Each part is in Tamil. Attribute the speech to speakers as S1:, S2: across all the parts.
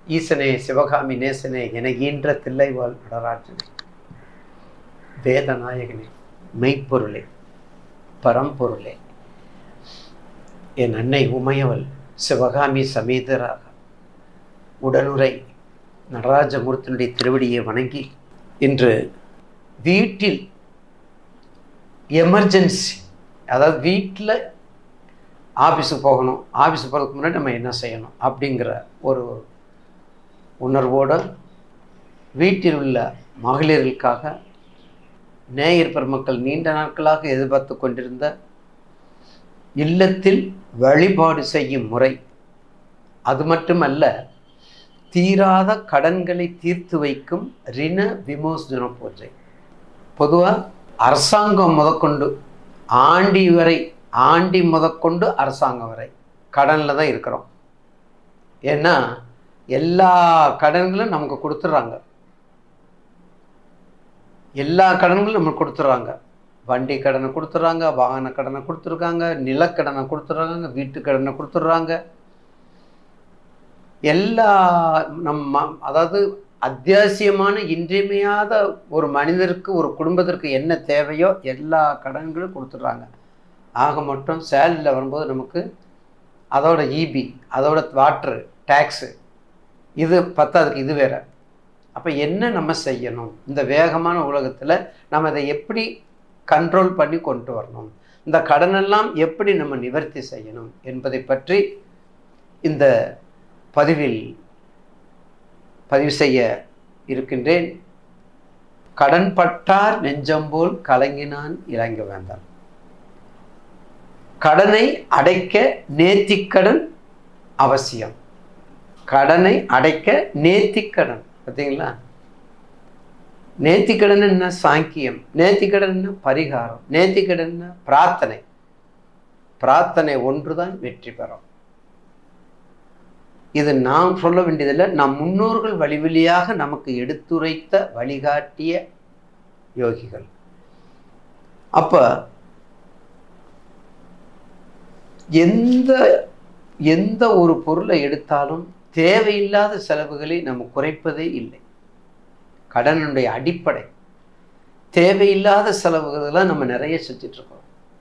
S1: ஈசனே சிவகாமி நேசனே என ஈன்ற தில்லைவாழ் நடராஜனே வேதநாயகனே மெய்ப்பொருளே பரம்பொருளே என் அன்னை உமையவள் சிவகாமி சமேதராக உடனுரை நடராஜமூர்த்தினுடைய திருவடியை வணங்கி இன்று வீட்டில் எமர்ஜென்சி அதாவது வீட்டில் ஆஃபீஸுக்கு போகணும் ஆஃபீஸுக்கு போகிறதுக்கு முன்னாடி நம்ம என்ன செய்யணும் அப்படிங்கிற ஒரு உணர்வோடு வீட்டில் உள்ள மகளிர்களுக்காக நேயர் பெருமக்கள் நீண்ட நாட்களாக எதிர்பார்த்து கொண்டிருந்த இல்லத்தில் வழிபாடு செய்யும் முறை அது மட்டுமல்ல தீராத கடன்களை தீர்த்து வைக்கும் ரிண விமோசன பூஜை பொதுவாக அரசாங்கம் முதற்கொண்டு ஆண்டி வரை ஆண்டி முதற்கொண்டு அரசாங்கம் வரை கடனில் தான் இருக்கிறோம் ஏன்னா எல்லா கடன்களும் நமக்கு கொடுத்துட்றாங்க எல்லா கடன்களும் நமக்கு கொடுத்துட்றாங்க வண்டி கடனை கொடுத்துட்றாங்க வாகன கடனை கொடுத்துருக்காங்க நிலக்கடனை கொடுத்துட்றாங்க வீட்டு கடனை கொடுத்துட்றாங்க எல்லா நம்ம அதாவது அத்தியாவசியமான இன்றியமையாத ஒரு மனிதருக்கு ஒரு குடும்பத்திற்கு என்ன தேவையோ எல்லா கடன்களும் கொடுத்துட்றாங்க ஆக மட்டும் சேலரியில் வரும்போது நமக்கு அதோட இபி அதோட வாட்ரு டேக்ஸு இது பத்தாதுக்கு இது வேற அப்போ என்ன நம்ம செய்யணும் இந்த வேகமான உலகத்தில் நம்ம அதை எப்படி கண்ட்ரோல் பண்ணி கொண்டு வரணும் இந்த கடனெல்லாம் எப்படி நம்ம நிவர்த்தி செய்யணும் என்பதை பற்றி இந்த பதிவில் பதிவு செய்ய இருக்கின்றேன் கடன் பட்டார் நெஞ்சம்போல் கலங்கினான் இறங்க வேண்டாம் கடனை அடைக்க நேர்த்திக்கடன் அவசியம் கடனை அடைக்க நேர்த்திக்கடன் பார்த்தீங்களா நேர்த்திக்கடன் என்ன சாங்கியம் நேர்த்திக்கடன் என்ன பரிகாரம் நேர்த்திக்கடன் என்ன பிரார்த்தனை பிரார்த்தனை ஒன்றுதான் வெற்றி பெறும் இது நாம் சொல்ல வேண்டியதில்லை நம் முன்னோர்கள் வழி வழியாக நமக்கு எடுத்துரைத்த வழிகாட்டிய யோகிகள் அப்ப எந்த எந்த ஒரு பொருளை எடுத்தாலும் தேவையில்லாத செலவுகளை நம்ம குறைப்பதே இல்லை கடனுடைய அடிப்படை தேவையில்லாத செலவுகளை நம்ம நிறைய செஞ்சிட்ருக்கோம்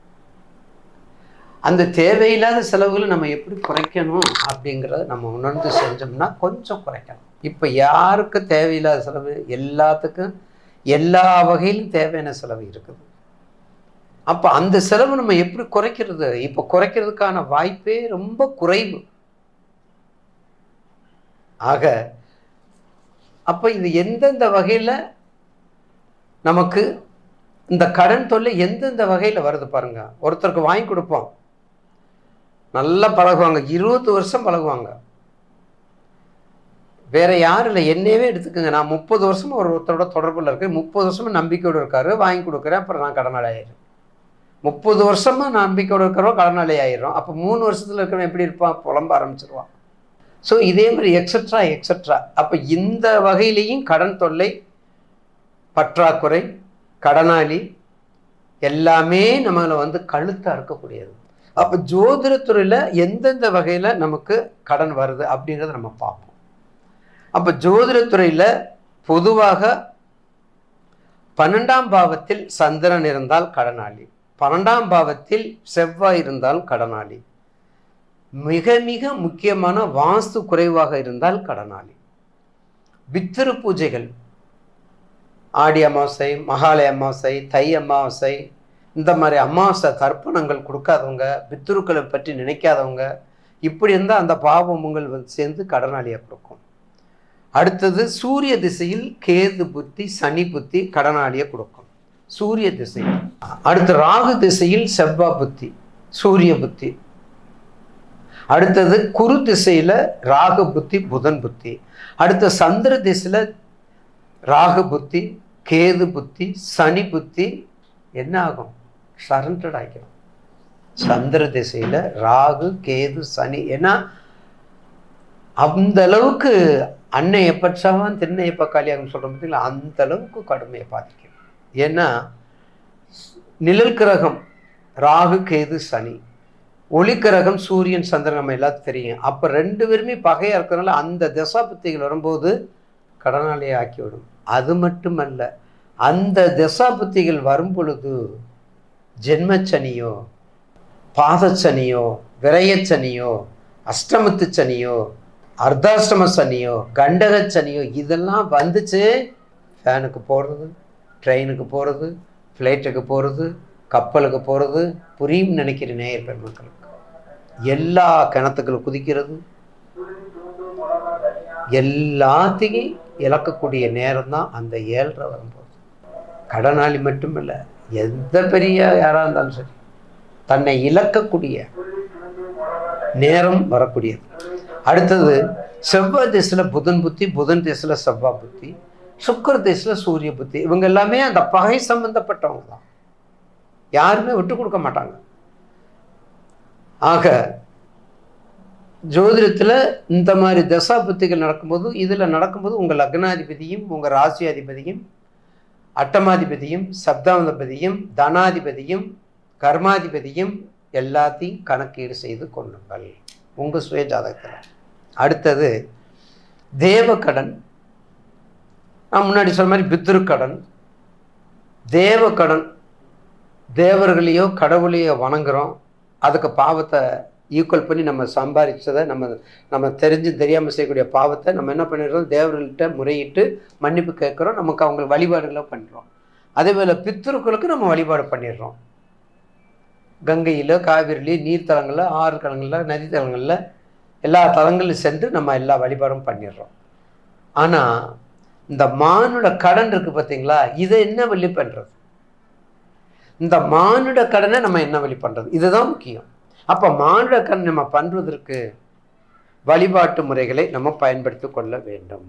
S1: அந்த தேவையில்லாத செலவுகளை நம்ம எப்படி குறைக்கணும் அப்படிங்கிறத நம்ம உணர்ந்து செஞ்சோம்னா கொஞ்சம் குறைக்கணும் இப்போ யாருக்கு தேவையில்லாத செலவு எல்லாத்துக்கும் எல்லா வகையிலும் தேவையான செலவு இருக்குது அப்போ அந்த செலவு நம்ம எப்படி குறைக்கிறது இப்போ குறைக்கிறதுக்கான வாய்ப்பே ரொம்ப குறைவு ஆக அப்போ இது எந்தெந்த வகையில் நமக்கு இந்த கடன் தொல்லை எந்தெந்த வகையில் வருது பாருங்க ஒருத்தருக்கு வாங்கி கொடுப்போம் நல்லா பழகுவாங்க இருபது வருஷம் பழகுவாங்க வேற யாரும் இல்லை என்னையவே எடுத்துக்கோங்க நான் முப்பது வருஷமா ஒரு ஒருத்தரோட தொடர்பில் இருக்கேன் முப்பது வருஷமா நம்பிக்கையோடு இருக்காரு வாங்கி கொடுக்குறேன் அப்புறம் நான் கடனாளி ஆயிடுறேன் முப்பது வருஷமா நம்பிக்கையோடு இருக்கிறோம் கடனாளி ஆயிடுறோம் அப்போ மூணு வருஷத்துல இருக்கிறவன் எப்படி இருப்பான் புலம்ப ஆரம்பிச்சிருவான் ஸோ இதே மாதிரி எக்ஸட்ரா எக்ஸட்ரா அப்போ இந்த வகையிலையும் கடன் தொல்லை பற்றாக்குறை கடனாளி எல்லாமே நம்மளை வந்து கழுத்தாக இருக்கக்கூடியது அப்போ ஜோதிடத்துறையில் எந்தெந்த வகையில் நமக்கு கடன் வருது அப்படிங்கிறத நம்ம பார்ப்போம் அப்போ ஜோதிடத்துறையில் பொதுவாக பன்னெண்டாம் பாவத்தில் சந்திரன் இருந்தால் கடனாளி பன்னெண்டாம் பாவத்தில் செவ்வாய் இருந்தால் கடனாளி மிக மிக முக்கியமான வாஸ்து குறைவாக இருந்தால் கடனாளி பித்திரு பூஜைகள் ஆடி அமாவாசை மகாலய அமாவாசை தை அமாவாசை இந்த மாதிரி அமாவாசை தர்ப்பணங்கள் கொடுக்காதவங்க பித்ருக்களை பற்றி நினைக்காதவங்க இப்படி இருந்தால் அந்த பாவமுங்கள் வந்து சேர்ந்து கடனாளியை கொடுக்கும் அடுத்தது சூரிய திசையில் கேது புத்தி சனி புத்தி கடனாளியை கொடுக்கும் சூரிய திசை அடுத்து ராகு திசையில் செவ்வாய் புத்தி சூரிய புத்தி அடுத்தது குரு திசையில் ராகு புத்தி புதன் புத்தி அடுத்த சந்திர திசையில் ராகு புத்தி கேது புத்தி சனி புத்தி என்ன ஆகும் சரண்டட் ஆகிடும் சந்திர திசையில் ராகு கேது சனி ஏன்னா அந்த அளவுக்கு அன்னை எப்பட்சாவான் திண்ணை எப்ப காலியாகும் சொல்கிறோம் பார்த்தீங்களா அந்த அளவுக்கு கடுமையை பாதிக்கும் ஏன்னா நிழல் கிரகம் ராகு கேது சனி ஒளிக்கிரகம் சூரியன் சந்திரன் நம்ம எல்லாத்துக்கும் தெரியும் அப்போ ரெண்டு பேருமே பகையாக இருக்கிறதுனால அந்த தசாபுத்திகள் வரும்போது கடனாளியை ஆக்கிவிடும் அது மட்டுமல்ல அந்த தசாபுத்திகள் வரும் பொழுது ஜென்மச்சனியோ பாதச்சனியோ விரயச்சனியோ அஷ்டமத்து சனியோ அர்த்தாஷ்டம சனியோ கண்டக சனியோ இதெல்லாம் வந்துச்சு ஃபேனுக்கு போடுறது ட்ரெயினுக்கு போகிறது ஃப்ளைட்டுக்கு போகிறது கப்பலுக்கு போகிறது புரியும் நினைக்கிற நேயர் பெருமக்களுக்கு எல்லா கிணத்துக்களும் குதிக்கிறது எல்லாத்தையும் இழக்கக்கூடிய நேரம் தான் அந்த ஏழ்ரை வரும்போது கடனாளி மட்டுமில்லை எந்த பெரிய யாராக இருந்தாலும் சரி தன்னை இழக்கக்கூடிய நேரம் வரக்கூடியது அடுத்தது செவ்வாய் திசையில் புதன் புத்தி புதன் திசையில் செவ்வாய் புத்தி சுக்கர திசையில் சூரிய புத்தி இவங்க எல்லாமே அந்த பகை சம்பந்தப்பட்டவங்க தான் யாருமே விட்டு கொடுக்க மாட்டாங்க ஆக ஜோதிடத்தில் இந்த மாதிரி தசா புத்திகள் நடக்கும்போது இதில் நடக்கும்போது உங்கள் லக்னாதிபதியும் உங்கள் ராசியாதிபதியும் அட்டமாதிபதியும் சப்தாதிபதியும் தனாதிபதியும் கர்மாதிபதியும் எல்லாத்தையும் கணக்கீடு செய்து கொள்ளுங்கள் உங்கள் சுய ஜாதகத்தில் அடுத்தது தேவக்கடன் நான் முன்னாடி சொன்ன மாதிரி பித்ருக்கடன் தேவக்கடன் தேவர்களையோ கடவுளையோ வணங்குறோம் அதுக்கு பாவத்தை ஈக்குவல் பண்ணி நம்ம சம்பாதிச்சதை நம்ம நம்ம தெரிஞ்சு தெரியாமல் செய்யக்கூடிய பாவத்தை நம்ம என்ன பண்ணிடுறோம் தேவர்கள்ட்ட முறையிட்டு மன்னிப்பு கேட்குறோம் நமக்கு அவங்க வழிபாடுகளை பண்ணுறோம் அதே போல் பித்ருக்களுக்கு நம்ம வழிபாடு பண்ணிடுறோம் கங்கையில் காவிரிலேயே நீர்த்தலங்களில் ஆறு தலங்களில் நதி தலங்களில் எல்லா தலங்களிலும் சென்று நம்ம எல்லா வழிபாடும் பண்ணிடுறோம் ஆனால் இந்த மானுட கடன் இருக்குது பார்த்தீங்களா இதை என்ன வழி பண்ணுறது இந்த மானுட கடனை நம்ம என்ன வழி பண்ணுறது இதுதான் முக்கியம் அப்போ மானுட கடன் நம்ம பண்ணுவதற்கு வழிபாட்டு முறைகளை நம்ம பயன்படுத்தி கொள்ள வேண்டும்